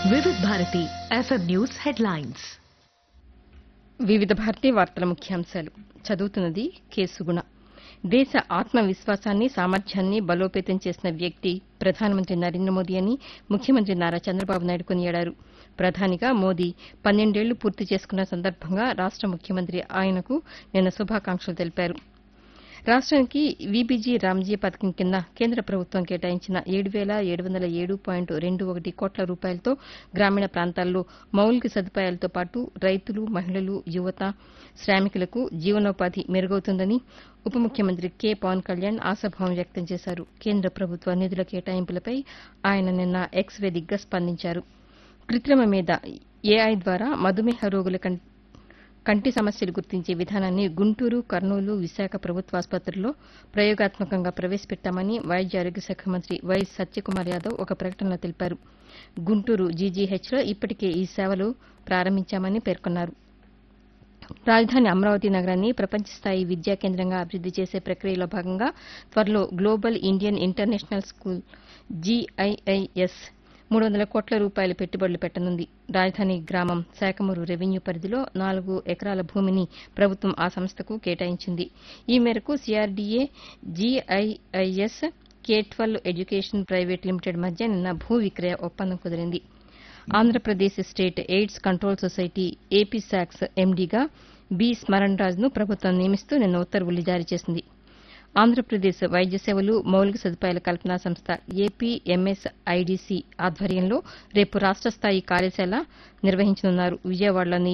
వివిధ Bharati FM news headlines వివిధ భారతీయ వార్తల ముఖ్యాంశాలు చదువుతున్నది కేసుగుణ దేశ ఆత్మవిశ్వాసాన్ని సామర్థ్యాన్ని బలోపేతం చేసిన వ్యక్తి ప్రధానమంత్రి నరేంద్ర మోదీ అని ముఖ్యమంత్రి నారా చంద్రబాబు నాయుడు కొనియాడారు ప్రధానిగా మోదీ పన్నెండేళ్లు పూర్తి చేసుకున్న సందర్భంగా రాష్ట ముఖ్యమంత్రి ఆయనకు నిన్న శుభాకాంక్షలు తెలిపారు రాష్ట్రానికి వీబీజీ రామ్జీ పథకం కింద కేంద్ర ప్రభుత్వం కేటాయించిన ఏడు వేల ఏడు వందల ఏడు పాయింట్ రెండు ఒకటి కోట్ల రూపాయలతో గ్రామీణ ప్రాంతాల్లో మౌలిక సదుపాయాలతో పాటు రైతులు మహిళలు యువత శ్రామికులకు జీవనోపాధి మెరుగవుతుందని ఉప ముఖ్యమంత్రి కె పవన్ కళ్యాణ్ ఆశాభావం వ్యక్తం చేశారు కేంద్ర ప్రభుత్వ నిధుల కేటాయింపులపై ఆయన నిన్న ఎక్స్ వేదికగా స్పందించారు కృత్రిమ మీద ఏఐ ద్వారా మధుమేహ రోగుల కం- కంటి సమస్యలు గుర్తించే విధానాన్ని గుంటూరు కర్నూలు విశాఖ ప్రభుత్వాసుపత్రుల్లో ప్రయోగాత్మకంగా ప్రవేశపెట్టామని వైద్య ఆరోగ్య శాఖ మంత్రి వై సత్యకుమార్ యాదవ్ ఒక ప్రకటనలో తెలిపారు గుంటూరు జీజీహెచ్లో ఇప్పటికే ఈ సేవలు ప్రారంభించామని పేర్కొన్నారు రాజధాని అమరావతి నగరాన్ని ప్రపంచ స్థాయి విద్యా కేంద్రంగా అభివృద్ది చేసే ప్రక్రియలో భాగంగా త్వరలో global Indian international school GIIS మూడు వందల కోట్ల రూపాయల పెట్టుబడులు పెట్టనుంది రాజధాని గ్రామం శాఖమూరు రెవెన్యూ పరిధిలో నాలుగు ఎకరాల భూమిని ప్రభుత్వం ఆ సంస్థకు కేటాయించింది ఈ మేరకు CRDA GIIS K twelve education private limited మధ్య నిన్న భూ విక్రయ ఒప్పందం కుదిరింది Andhra Pradesh state AIDS control society AP శాక్స్ ఎండీగా బి స్మరణ్ రాజ్ను ప్రభుత్వం నియమిస్తూ నిన్న ఉత్తర్వులు జారీ చేసింది ఆంధ్రప్రదేశ్ వైద్య సేవలు మౌలిక సదుపాయాల కల్పనా సంస్థ ఏపీ ఎంఎస్ ఐడీసీ ఆధ్వర్యంలో రేపు రాష్ట స్థాయి కార్యశాల నిర్వహించనున్నారు విజయవాడలోని